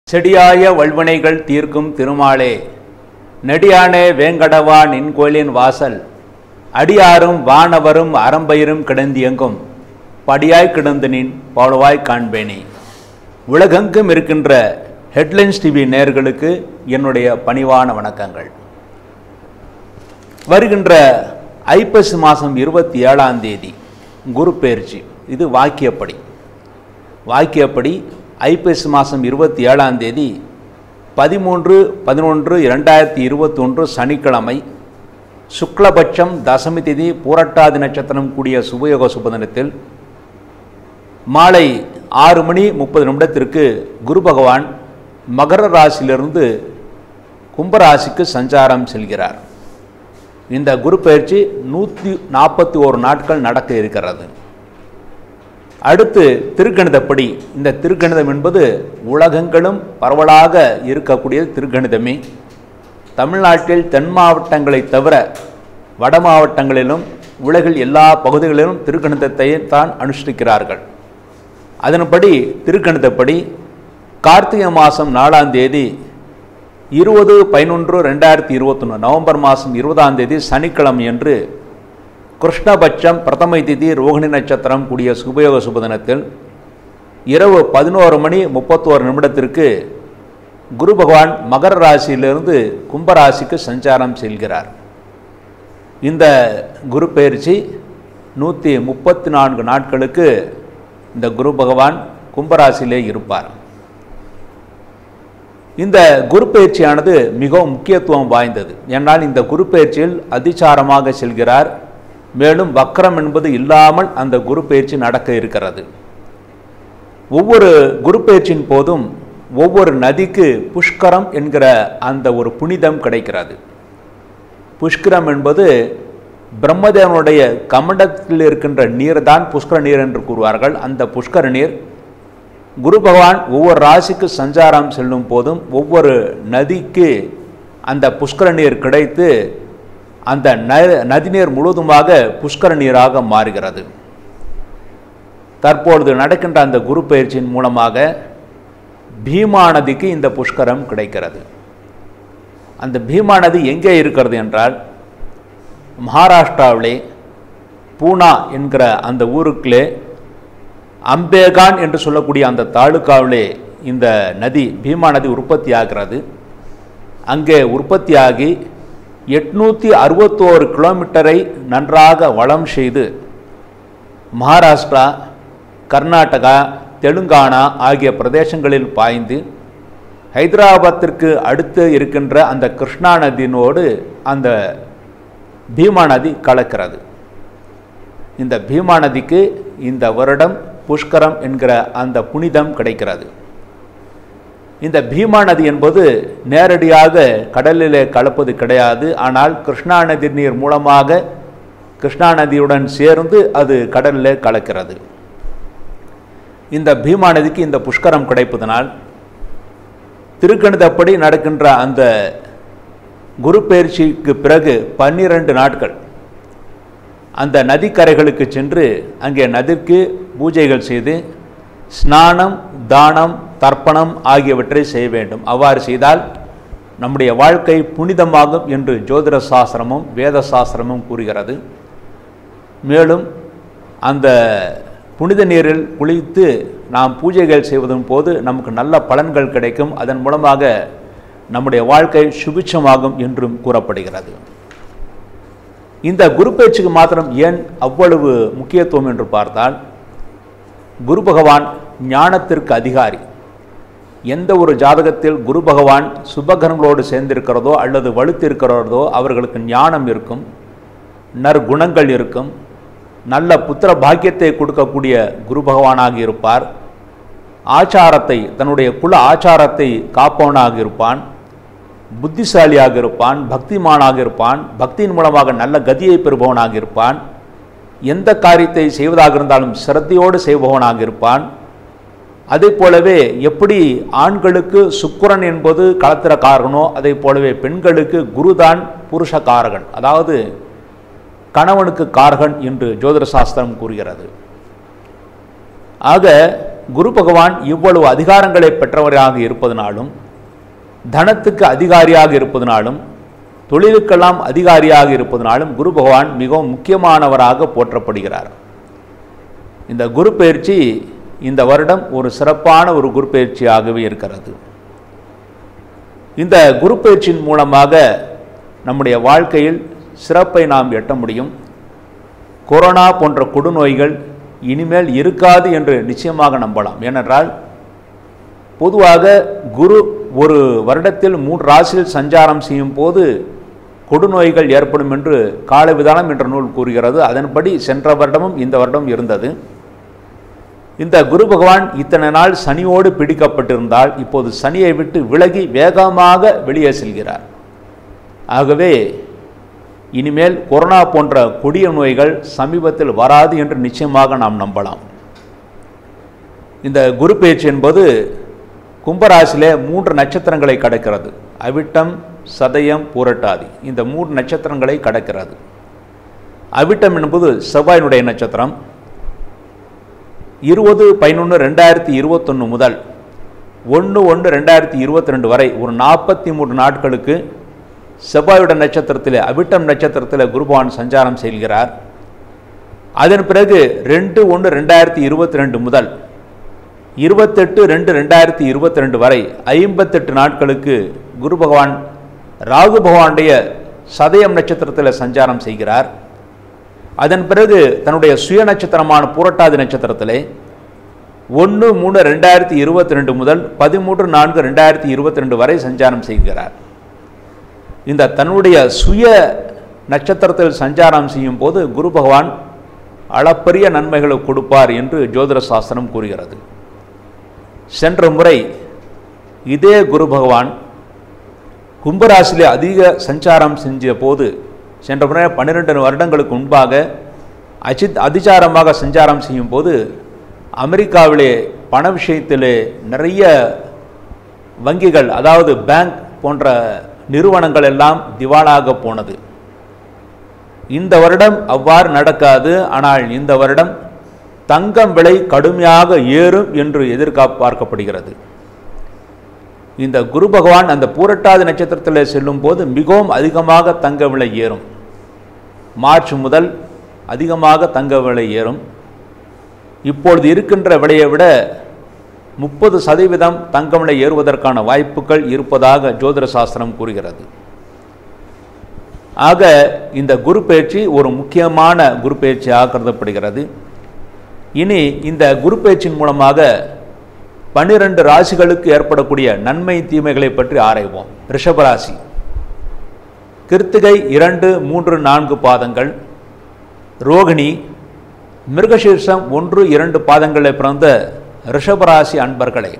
செடியாய வல்வினைகள் தீர்க்கும் திருமாலே நெடியானே வேங்கடவா நின் கோயிலின் வாசல் அடியாரும் வானவரும் அறம்பயிரும் கிடந்தியங்கும் படியாய் கிடந்து நின் பவளவாய் காண்பேனே உலகெங்கும் இருக்கின்ற ஹெட்லைன்ஸ் டிவி நேயர்களுக்கு என்னுடைய பணிவான வணக்கங்கள் வருகின்ற ஐப்பசி மாதம் இருபத்தி ஏழாம் தேதி குரு பெயர்ச்சி இது வாக்கியப்படி வாக்கியப்படி ஐப்பசி மாதம் இருபத்தி ஏழாம் தேதி பதிமூன்று பதினொன்று இரண்டாயிரத்தி இருபத்தொன்று சனிக்கிழமை சுக்லபட்சம் தசமி திதி பூரட்டாதி நட்சத்திரம் கூடிய சுபயோக சுபதினத்தில் மாலை ஆறு மணி முப்பது நிமிடத்திற்கு குரு பகவான் மகர ராசியிலிருந்து கும்பராசிக்கு சஞ்சாரம் செல்கிறார் இந்த குரு பயிற்சி நூற்றி நாற்பத்தி ஓரு நாட்கள் நடக்க இருக்கிறது அடுத்து திருக்கணிதப்படி இந்த திருக்கணிதம் என்பது உலகங்களும் பரவலாக இருக்கக்கூடிய திருக்கணிதமே தமிழ்நாட்டில் தென் மாவட்டங்களை தவிர வட மாவட்டங்களிலும் உலகில் எல்லா பகுதிகளிலும் திருக்கணிதத்தை தான் அனுஷ்டிக்கிறார்கள் அதன்படி திருக்கணிதப்படி கார்த்திகை மாதம் நாலாம் தேதி இருபது பதினொன்று ரெண்டாயிரத்தி இருபத்தொன்று நவம்பர் மாதம் இருபதாம் தேதி சனிக்கிழமை என்று கிருஷ்ணபட்சம் பிரதமை திதி ரோகிணி நட்சத்திரம் கூடிய சுபயோக சுபதினத்தில் இரவு பதினோரு மணி முப்பத்தோரு நிமிடத்திற்கு குரு பகவான் மகர ராசியிலிருந்து கும்பராசிக்கு சஞ்சாரம் செல்கிறார் இந்த குரு பயிற்சி நூற்றி முப்பத்தி நான்கு நாட்களுக்கு இந்த குரு பகவான் கும்பராசியிலே இருப்பார் இந்த குரு பயிற்சியானது மிகவும் முக்கியத்துவம் வாய்ந்தது ஏன்னால் இந்த குரு பயிற்சியில் அதிசாரமாக செல்கிறார் மேலும் வக்கரம் என்பது இல்லாமல் அந்த குரு பயிற்சி நடக்க இருக்கிறது ஒவ்வொரு குரு பயிற்சியின் போதும் ஒவ்வொரு நதிக்கு புஷ்கரம் என்கிற அந்த ஒரு புனிதம் கிடைக்கிறது புஷ்கரம் என்பது பிரம்மதேவனுடைய கமண்டத்தில் இருக்கின்ற நீர் தான் புஷ்கர நீர் என்று கூறுவார்கள் அந்த புஷ்கர நீர் குரு பகவான் ஒவ்வொரு ராசிக்கு சஞ்சாரம் செல்லும் போதும் ஒவ்வொரு நதிக்கு அந்த புஷ்கர நீர் கிடைத்து அந்த நதிநீர் முழுவதுமாக புஷ்கர நீராக மாறுகிறது தற்பொழுது நடக்கின்ற அந்த குரு பயிற்சியின் மூலமாக பீமா நதிக்கு இந்த புஷ்கரம் கிடைக்கிறது அந்த பீமா நதி எங்கே இருக்கிறது என்றால் மகாராஷ்டிராவிலே பூனா என்கிற அந்த ஊருக்குள்ளே அம்பேகான் என்று சொல்லக்கூடிய அந்த தாலுக்காவிலே இந்த நதி பீமா நதி உற்பத்தி ஆகிறது அங்கே உற்பத்தியாகி எட்நூற்றி அறுபத்தோரு கிலோமீட்டரை நன்றாக வளம் செய்து மகாராஷ்டிரா கர்நாடகா தெலுங்கானா ஆகிய பிரதேசங்களில் பாய்ந்து ஹைதராபாத்திற்கு அடுத்து இருக்கின்ற அந்த கிருஷ்ணா நதியினோடு அந்த பீமா நதி கலக்கிறது இந்த பீமா நதிக்கு இந்த வருடம் புஷ்கரம் என்கிற அந்த புனிதம் கிடைக்கிறது இந்த பீமா நதி என்பது நேரடியாக கடலிலே கலப்பது கிடையாது ஆனால் கிருஷ்ணா நதி நீர் மூலமாக கிருஷ்ணா நதியுடன் சேர்ந்து அது கடலில் கலக்கிறது இந்த பீமா நதிக்கு இந்த புஷ்கரம் கிடைப்பதனால் திருக்கணிதப்படி நடக்கின்ற அந்த குரு பயிற்சிக்கு பிறகு பன்னிரண்டு நாட்கள் அந்த நதிக்கரைகளுக்கு சென்று அங்கே நதிக்கு பூஜைகள் செய்து ஸ்நானம் தானம் தர்ப்பணம் ஆகியவற்றை செய்ய வேண்டும் அவ்வாறு செய்தால் நம்முடைய வாழ்க்கை புனிதமாகும் என்று ஜோதிட சாஸ்திரமும் வேத சாஸ்திரமும் கூறுகிறது மேலும் அந்த புனித நீரில் குளித்து நாம் பூஜைகள் செய்வதன் போது நமக்கு நல்ல பலன்கள் கிடைக்கும் அதன் மூலமாக நம்முடைய வாழ்க்கை சுபிட்சமாகும் என்றும் கூறப்படுகிறது இந்த குரு பயிற்சிக்கு மாத்திரம் ஏன் அவ்வளவு முக்கியத்துவம் என்று பார்த்தால் குரு பகவான் ஞானத்திற்கு அதிகாரி எந்த ஒரு ஜாதகத்தில் குரு பகவான் சுபகரங்களோடு சேர்ந்திருக்கிறதோ அல்லது வலுத்திருக்கிறதோ அவர்களுக்கு ஞானம் இருக்கும் நற்குணங்கள் இருக்கும் நல்ல புத்திர பாக்கியத்தை கொடுக்கக்கூடிய குரு பகவானாக இருப்பார் ஆச்சாரத்தை தன்னுடைய குல ஆச்சாரத்தை காப்பவனாக இருப்பான் புத்திசாலியாக இருப்பான் பக்திமானாக இருப்பான் பக்தியின் மூலமாக நல்ல கதியை பெறுபவனாக இருப்பான் எந்த காரியத்தை செய்வதாக இருந்தாலும் சிரத்தையோடு செய்பவனாக இருப்பான் அதே போலவே எப்படி ஆண்களுக்கு சுக்கிரன் என்பது களத்திர காரகனோ அதே போலவே பெண்களுக்கு குருதான் புருஷ காரகன் அதாவது கணவனுக்கு காரகன் என்று ஜோதிட சாஸ்திரம் கூறுகிறது ஆக குரு பகவான் இவ்வளவு அதிகாரங்களை பெற்றவராக இருப்பதனாலும் தனத்துக்கு அதிகாரியாக இருப்பதனாலும் தொழிலுக்கெல்லாம் அதிகாரியாக இருப்பதனாலும் குரு பகவான் மிகவும் முக்கியமானவராக போற்றப்படுகிறார் இந்த குரு பயிற்சி இந்த வருடம் ஒரு சிறப்பான ஒரு குரு பயிற்சியாகவே இருக்கிறது இந்த குரு பயிற்சியின் மூலமாக நம்முடைய வாழ்க்கையில் சிறப்பை நாம் எட்ட முடியும் கொரோனா போன்ற கொடுநோய்கள் இனிமேல் இருக்காது என்று நிச்சயமாக நம்பலாம் ஏனென்றால் பொதுவாக குரு ஒரு வருடத்தில் மூன்று ராசியில் சஞ்சாரம் செய்யும் போது கொடுநோய்கள் ஏற்படும் என்று காலவிதானம் என்ற நூல் கூறுகிறது அதன்படி சென்ற வருடமும் இந்த வருடம் இருந்தது இந்த குரு பகவான் இத்தனை நாள் சனியோடு பிடிக்கப்பட்டிருந்தால் இப்போது சனியை விட்டு விலகி வேகமாக வெளியே செல்கிறார் ஆகவே இனிமேல் கொரோனா போன்ற கொடிய நோய்கள் சமீபத்தில் வராது என்று நிச்சயமாக நாம் நம்பலாம் இந்த குரு பேச்சு என்பது கும்பராசியிலே மூன்று நட்சத்திரங்களை கடக்கிறது அவிட்டம் சதயம் பூரட்டாதி இந்த மூன்று நட்சத்திரங்களை கடக்கிறது அவிட்டம் என்பது செவ்வாயினுடைய நட்சத்திரம் இருபது பதினொன்று ரெண்டாயிரத்தி இருபத்தொன்று முதல் ஒன்று ஒன்று ரெண்டாயிரத்தி இருபத்தி ரெண்டு வரை ஒரு நாற்பத்தி மூன்று நாட்களுக்கு செவ்வாயுட நட்சத்திரத்தில் அவிட்டம் நட்சத்திரத்தில் குருபவான் சஞ்சாரம் செய்கிறார் அதன் பிறகு ரெண்டு ஒன்று ரெண்டாயிரத்தி இருபத்தி ரெண்டு முதல் இருபத்தெட்டு ரெண்டு ரெண்டாயிரத்தி இருபத்தி ரெண்டு வரை ஐம்பத்தெட்டு நாட்களுக்கு குரு பகவான் ராகு பகவானுடைய சதயம் நட்சத்திரத்தில் சஞ்சாரம் செய்கிறார் அதன் பிறகு தன்னுடைய சுய நட்சத்திரமான புரட்டாதி நட்சத்திரத்திலே ஒன்று மூணு ரெண்டாயிரத்தி இருபத்தி ரெண்டு முதல் பதிமூன்று நான்கு ரெண்டாயிரத்தி இருபத்தி ரெண்டு வரை சஞ்சாரம் செய்கிறார் இந்த தன்னுடைய சுய நட்சத்திரத்தில் சஞ்சாரம் செய்யும் போது குரு பகவான் அளப்பரிய நன்மைகளை கொடுப்பார் என்று ஜோதிட சாஸ்திரம் கூறுகிறது சென்ற முறை இதே குரு பகவான் கும்பராசியிலே அதிக சஞ்சாரம் செஞ்ச போது சென்ற முறை பன்னிரெண்டு வருடங்களுக்கு முன்பாக அஜித் அதிசாரமாக சஞ்சாரம் செய்யும் போது அமெரிக்காவிலே பண விஷயத்திலே நிறைய வங்கிகள் அதாவது பேங்க் போன்ற நிறுவனங்கள் எல்லாம் திவாலாக போனது இந்த வருடம் அவ்வாறு நடக்காது ஆனால் இந்த வருடம் தங்கம் விலை கடுமையாக ஏறும் என்று எதிர்பார்க்கப்படுகிறது இந்த குரு பகவான் அந்த பூரட்டாதி நட்சத்திரத்தில் செல்லும் போது மிகவும் அதிகமாக தங்க விலை ஏறும் மார்ச் முதல் அதிகமாக தங்க விலை ஏறும் இப்பொழுது இருக்கின்ற விலையை விட முப்பது சதவீதம் தங்க விலை ஏறுவதற்கான வாய்ப்புகள் இருப்பதாக ஜோதிட சாஸ்திரம் கூறுகிறது ஆக இந்த குரு பயிற்சி ஒரு முக்கியமான குரு பயிற்சியாக கருதப்படுகிறது இனி இந்த குரு பயிற்சியின் மூலமாக பன்னிரண்டு ராசிகளுக்கு ஏற்படக்கூடிய நன்மை தீமைகளை பற்றி ஆராய்வோம் ரிஷபராசி கிருத்திகை இரண்டு மூன்று நான்கு பாதங்கள் ரோகிணி மிருகசீர்ஷம் ஒன்று இரண்டு பாதங்களை பிறந்த ரிஷபராசி அன்பர்களே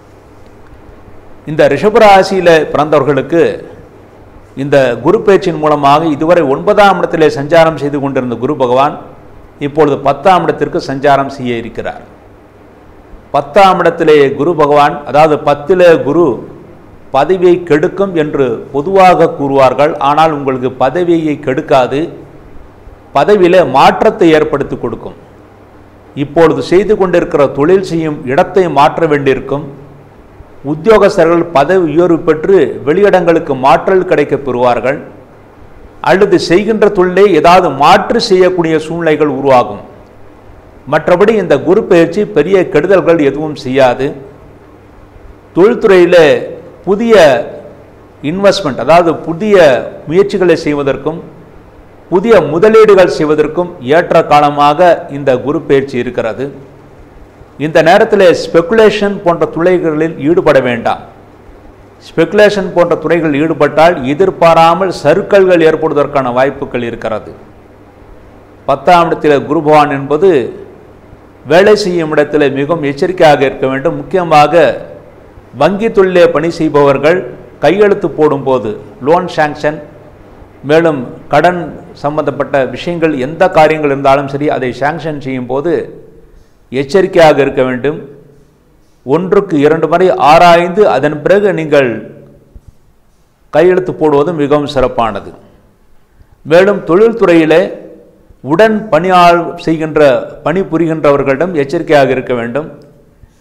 இந்த ரிஷபராசியில் பிறந்தவர்களுக்கு இந்த குரு பேச்சின் மூலமாக இதுவரை ஒன்பதாம் இடத்திலே சஞ்சாரம் செய்து கொண்டிருந்த குரு பகவான் இப்பொழுது பத்தாம் இடத்திற்கு சஞ்சாரம் செய்ய இருக்கிறார் பத்தாம் இடத்திலே குரு பகவான் அதாவது பத்திலே குரு பதவியை கெடுக்கும் என்று பொதுவாக கூறுவார்கள் ஆனால் உங்களுக்கு பதவியை கெடுக்காது பதவியில் மாற்றத்தை ஏற்படுத்தி கொடுக்கும் இப்பொழுது செய்து கொண்டிருக்கிற தொழில் செய்யும் இடத்தை மாற்ற வேண்டியிருக்கும் உத்தியோகஸ்தர்கள் பதவி உயர்வு பெற்று வெளியிடங்களுக்கு மாற்றல் கிடைக்கப் பெறுவார்கள் அல்லது செய்கின்ற தொழிலை ஏதாவது மாற்று செய்யக்கூடிய சூழ்நிலைகள் உருவாகும் மற்றபடி இந்த குரு பயிற்சி பெரிய கெடுதல்கள் எதுவும் செய்யாது தொழில்துறையில் புதிய இன்வெஸ்ட்மெண்ட் அதாவது புதிய முயற்சிகளை செய்வதற்கும் புதிய முதலீடுகள் செய்வதற்கும் ஏற்ற காலமாக இந்த குரு பயிற்சி இருக்கிறது இந்த நேரத்தில் ஸ்பெகுலேஷன் போன்ற துறைகளில் ஈடுபட வேண்டாம் ஸ்பெகுலேஷன் போன்ற துறைகளில் ஈடுபட்டால் எதிர்பாராமல் சறுக்கல்கள் ஏற்படுவதற்கான வாய்ப்புகள் இருக்கிறது பத்தாம் இடத்தில் குரு பகவான் என்பது வேலை செய்யும் இடத்தில் மிகவும் எச்சரிக்கையாக இருக்க வேண்டும் முக்கியமாக வங்கி தொழிலே பணி செய்பவர்கள் கையெழுத்து போடும்போது லோன் சாங்ஷன் மேலும் கடன் சம்பந்தப்பட்ட விஷயங்கள் எந்த காரியங்கள் இருந்தாலும் சரி அதை சாங்ஷன் செய்யும் போது எச்சரிக்கையாக இருக்க வேண்டும் ஒன்றுக்கு இரண்டு முறை ஆராய்ந்து அதன் பிறகு நீங்கள் கையெழுத்து போடுவது மிகவும் சிறப்பானது மேலும் தொழில்துறையிலே உடன் பணியாள் செய்கின்ற பணி புரிகின்றவர்களிடம் எச்சரிக்கையாக இருக்க வேண்டும்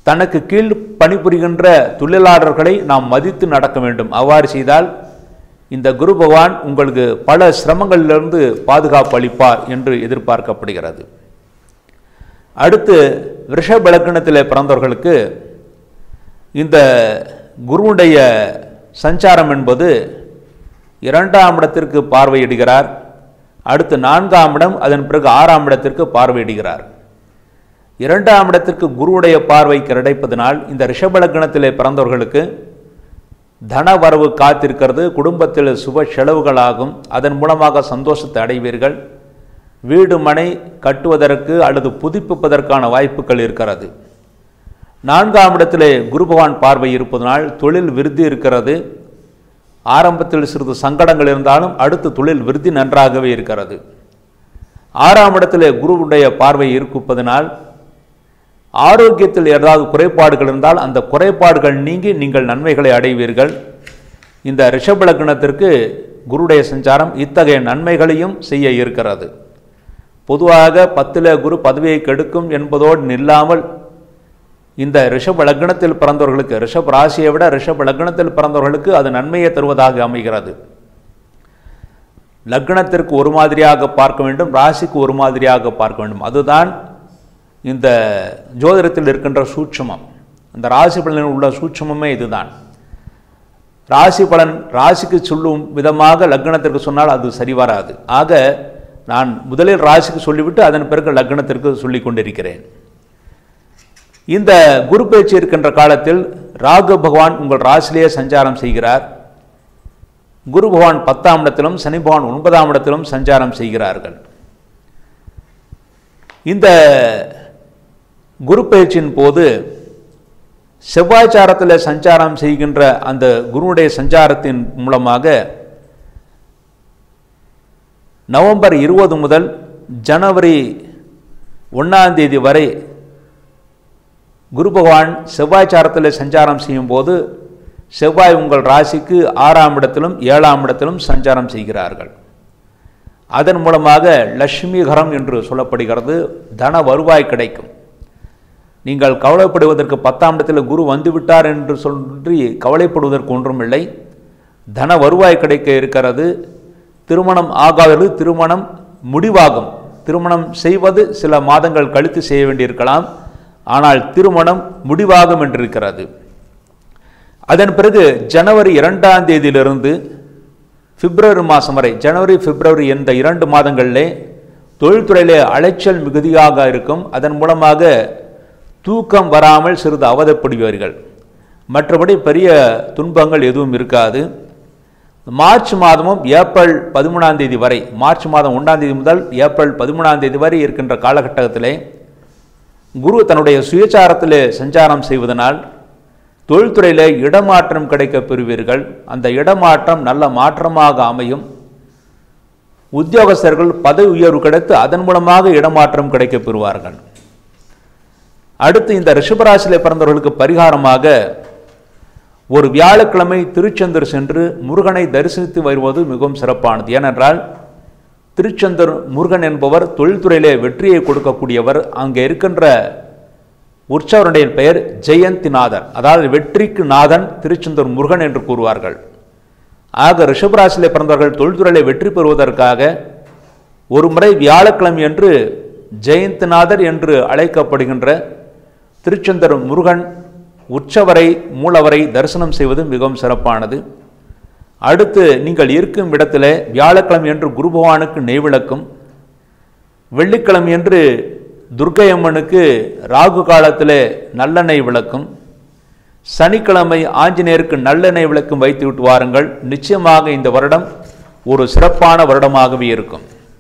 தனக்கு கீழ் பணிபுரிகின்ற தொழிலாளர்களை நாம் மதித்து நடக்க வேண்டும் அவ்வாறு செய்தால் இந்த குரு பகவான் உங்களுக்கு பல சிரமங்களிலிருந்து பாதுகாப்பு அளிப்பார் என்று எதிர்பார்க்கப்படுகிறது அடுத்து ரிஷப லக்னத்தில் பிறந்தவர்களுக்கு இந்த குருவுடைய சஞ்சாரம் என்பது இரண்டாம் இடத்திற்கு பார்வையிடுகிறார் அடுத்து நான்காம் இடம் அதன் பிறகு ஆறாம் இடத்திற்கு பார்வையிடுகிறார் இரண்டாம் இடத்திற்கு குருவுடைய பார்வை கிடைப்பதனால் இந்த ரிஷப லக்னத்திலே பிறந்தவர்களுக்கு தன வரவு காத்திருக்கிறது குடும்பத்தில் சுப செலவுகளாகும் அதன் மூலமாக சந்தோஷத்தை அடைவீர்கள் வீடு மனை கட்டுவதற்கு அல்லது புதுப்பிப்பதற்கான வாய்ப்புகள் இருக்கிறது நான்காம் இடத்திலே குரு பகவான் பார்வை இருப்பதனால் தொழில் விருத்தி இருக்கிறது ஆரம்பத்தில் சிறிது சங்கடங்கள் இருந்தாலும் அடுத்து தொழில் விருத்தி நன்றாகவே இருக்கிறது ஆறாம் இடத்திலே குருவுடைய பார்வை இருப்பதனால் ஆரோக்கியத்தில் ஏதாவது குறைபாடுகள் இருந்தால் அந்த குறைபாடுகள் நீங்கி நீங்கள் நன்மைகளை அடைவீர்கள் இந்த ரிஷப லக்னத்திற்கு குருடைய சஞ்சாரம் இத்தகைய நன்மைகளையும் செய்ய இருக்கிறது பொதுவாக பத்தில் குரு பதவியை கெடுக்கும் என்பதோடு நில்லாமல் இந்த ரிஷப லக்னத்தில் பிறந்தவர்களுக்கு ரிஷப ராசியை விட ரிஷப லக்னத்தில் பிறந்தவர்களுக்கு அது நன்மையை தருவதாக அமைகிறது லக்னத்திற்கு ஒரு மாதிரியாக பார்க்க வேண்டும் ராசிக்கு ஒரு மாதிரியாக பார்க்க வேண்டும் அதுதான் இந்த ஜோதிடத்தில் இருக்கின்ற சூட்சமம் இந்த ராசி பலனில் உள்ள சூட்சமமே இதுதான் ராசி பலன் ராசிக்கு சொல்லும் விதமாக லக்னத்திற்கு சொன்னால் அது சரி வராது ஆக நான் முதலில் ராசிக்கு சொல்லிவிட்டு அதன் பிறகு லக்னத்திற்கு சொல்லி கொண்டிருக்கிறேன் இந்த குரு பேச்சு இருக்கின்ற காலத்தில் ராகு பகவான் உங்கள் ராசிலேயே சஞ்சாரம் செய்கிறார் குரு பகவான் பத்தாம் இடத்திலும் சனி பகவான் ஒன்பதாம் இடத்திலும் சஞ்சாரம் செய்கிறார்கள் இந்த குரு பயிற்சியின் போது செவ்வாய்ச்சாரத்தில் சஞ்சாரம் செய்கின்ற அந்த குருவுடைய சஞ்சாரத்தின் மூலமாக நவம்பர் இருபது முதல் ஜனவரி ஒன்றாம் தேதி வரை குரு பகவான் செவ்வாய்ச்சாரத்தில் சஞ்சாரம் செய்யும்போது செவ்வாய் உங்கள் ராசிக்கு ஆறாம் இடத்திலும் ஏழாம் இடத்திலும் சஞ்சாரம் செய்கிறார்கள் அதன் மூலமாக லட்சுமிகரம் என்று சொல்லப்படுகிறது தன வருவாய் கிடைக்கும் நீங்கள் கவலைப்படுவதற்கு பத்தாம் இடத்தில் குரு வந்துவிட்டார் என்று சொல்லி கவலைப்படுவதற்கு ஒன்றுமில்லை தன வருவாய் கிடைக்க இருக்கிறது திருமணம் ஆகாதது திருமணம் முடிவாகும் திருமணம் செய்வது சில மாதங்கள் கழித்து செய்ய வேண்டியிருக்கலாம் ஆனால் திருமணம் முடிவாகும் என்றிருக்கிறது அதன் பிறகு ஜனவரி இரண்டாம் தேதியிலிருந்து பிப்ரவரி மாதம் வரை ஜனவரி பிப்ரவரி என்ற இரண்டு மாதங்களிலே தொழில்துறையிலே அலைச்சல் மிகுதியாக இருக்கும் அதன் மூலமாக தூக்கம் வராமல் சிறிது அவதப்படுவீர்கள் மற்றபடி பெரிய துன்பங்கள் எதுவும் இருக்காது மார்ச் மாதமும் ஏப்ரல் பதிமூணாம் தேதி வரை மார்ச் மாதம் ஒன்றாம் தேதி முதல் ஏப்ரல் பதிமூணாம் தேதி வரை இருக்கின்ற காலகட்டத்திலே குரு தன்னுடைய சுயச்சாரத்திலே சஞ்சாரம் செய்வதனால் தொழில்துறையில் இடமாற்றம் கிடைக்க பெறுவீர்கள் அந்த இடமாற்றம் நல்ல மாற்றமாக அமையும் உத்தியோகஸ்தர்கள் பதவி உயர்வு கிடைத்து அதன் மூலமாக இடமாற்றம் கிடைக்க பெறுவார்கள் அடுத்து இந்த ரிஷபராசியில் பிறந்தவர்களுக்கு பரிகாரமாக ஒரு வியாழக்கிழமை திருச்செந்தூர் சென்று முருகனை தரிசித்து வருவது மிகவும் சிறப்பானது ஏனென்றால் திருச்செந்தூர் முருகன் என்பவர் தொழில்துறையிலே வெற்றியை கொடுக்கக்கூடியவர் அங்கே இருக்கின்ற உற்சவருடைய பெயர் ஜெயந்திநாதர் அதாவது வெற்றிக்கு நாதன் திருச்செந்தூர் முருகன் என்று கூறுவார்கள் ஆக ரிஷபராசியிலே பிறந்தவர்கள் தொழில்துறையிலே வெற்றி பெறுவதற்காக ஒரு முறை வியாழக்கிழமை என்று ஜெயந்திநாதர் என்று அழைக்கப்படுகின்ற திருச்செந்தூர் முருகன் உற்சவரை மூலவரை தரிசனம் செய்வது மிகவும் சிறப்பானது அடுத்து நீங்கள் இருக்கும் இடத்துல வியாழக்கிழமை என்று குரு பகவானுக்கு நெய்விளக்கும் வெள்ளிக்கிழமை என்று துர்க்கை அம்மனுக்கு ராகு காலத்தில் நல்லெண்ணெய் விளக்கும் சனிக்கிழமை ஆஞ்சநேயருக்கு நல்லெண்ணெய் விளக்கும் வைத்து விட்டு வாருங்கள் நிச்சயமாக இந்த வருடம் ஒரு சிறப்பான வருடமாகவே இருக்கும்